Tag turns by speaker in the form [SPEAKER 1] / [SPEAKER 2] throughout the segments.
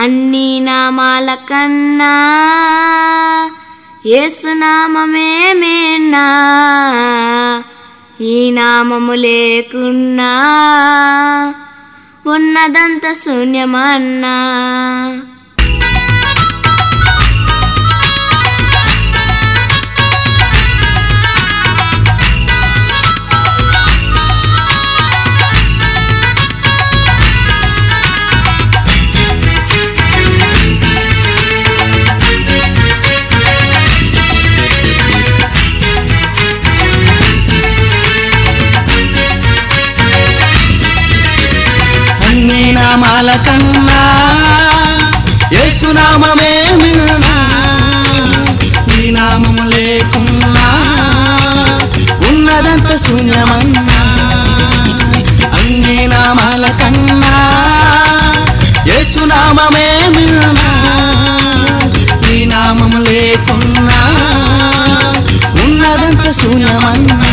[SPEAKER 1] అన్ని నామాల కన్నా యేసునామమే మేన్నా ఈ నామము లేకున్నా ఉన్నదంత శూన్యమన్నా
[SPEAKER 2] అన్ని నామాల కన్నా యేసునామమే మిన్నా ఈ నామము లేకున్నా ఉన్నదంత శూన్యమన్నా అన్ని నామాల కన్నా యేసునామమే మిన్నా ఈ నామము లేకున్నా ఉన్నదంత శూన్యమన్నా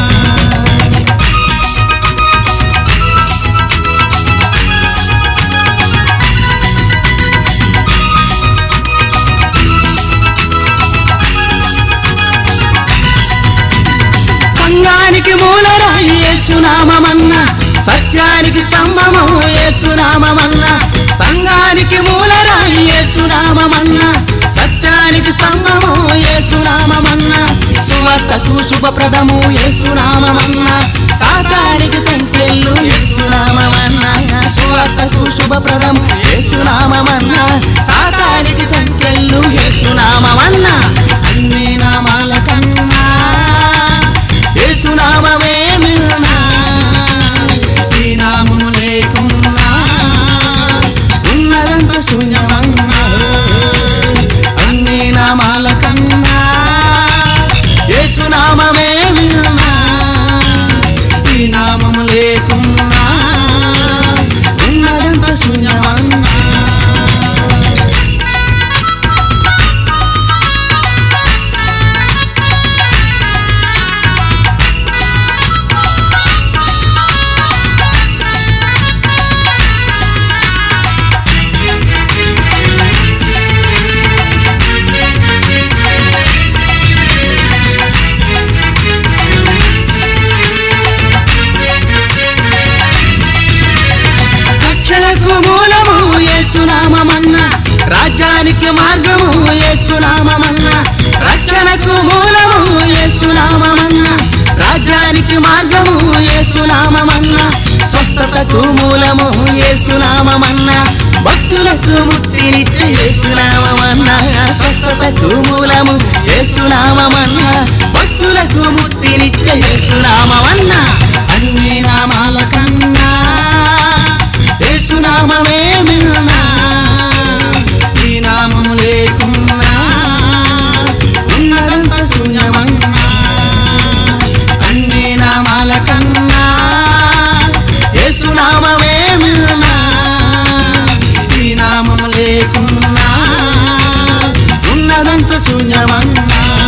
[SPEAKER 2] సంఘానికి మూలరాయి యేసునామమన్న సత్యానికి స్తంభము యేసునామమన్న సంఘానికి మూలరాయి యేసునామమన్న సత్యానికి స్తంభము యేసునామమన్న సువార్తకు శుభప్రదము యేసునామమన్న సాతానికి సంఖ్యలు యేసునామమన్న సువార్తకు శుభప్రదము యేసునామమన్న సాతానికి సంఖ్యలు యేసునామమన్న అన్ని నామాల కన్నా యేసునామమే మిన్నా ఈ నామము లేకున్నా ఉన్నదంత శూన్యమన్నా అన్ని నామాల కన్నా యేసునామమే మిన్నా ఈ నామము లేకున్నా ఉన్నదంత శూన్యమన్నా రక్షణకు మూలము యేసునామమన్న రాజ్యానికి మార్గము యేసునామమన్న రక్షణకు మూలము యేసునామమన్న రాజ్యానికి మార్గము యేసునామమన్న స్వస్థతకు మూలము యేసునామమన్న భక్తులకు ముక్తినిచ్చే యేసునామమన్న స్వస్థతకు మూలము యేసునామమన్న భక్తులకు ముక్తినిచ్చే యేసునామమన్న అన్ని నామాల కన్నా యేసునామమే మిన్నా ఈ నామము లేకున్నా ఉన్నదంత శూన్యమన్నా అన్ని నామాల కన్నా యేసునామమే మిన్నా ఈ నామము లేకున్నా ఉన్నదంత శూన్యమన్నా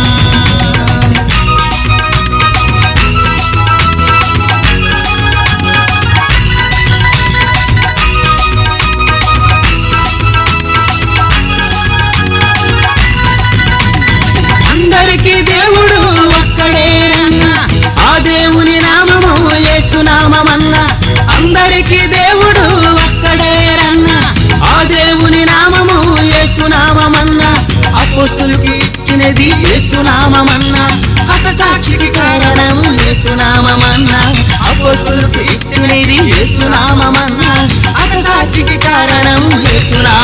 [SPEAKER 2] అందరికీ దేవుడు ఒక్కడేనన్నా ఆ దేవుని నామము యేసునామమన్నా అందరికీ దేవుడు ఒక్కడేనన్నా ఆ దేవుని నామము యేసునామమన్నా అపోస్తులకి ఇచ్చినది యేసునామమన్నా హత సాక్షికి కారణము యేసునామమన్నా అపోస్తులకు ఇచ్చినది యేసునామమన్నా హత సాక్షికి కారణము యేసునామమన్నా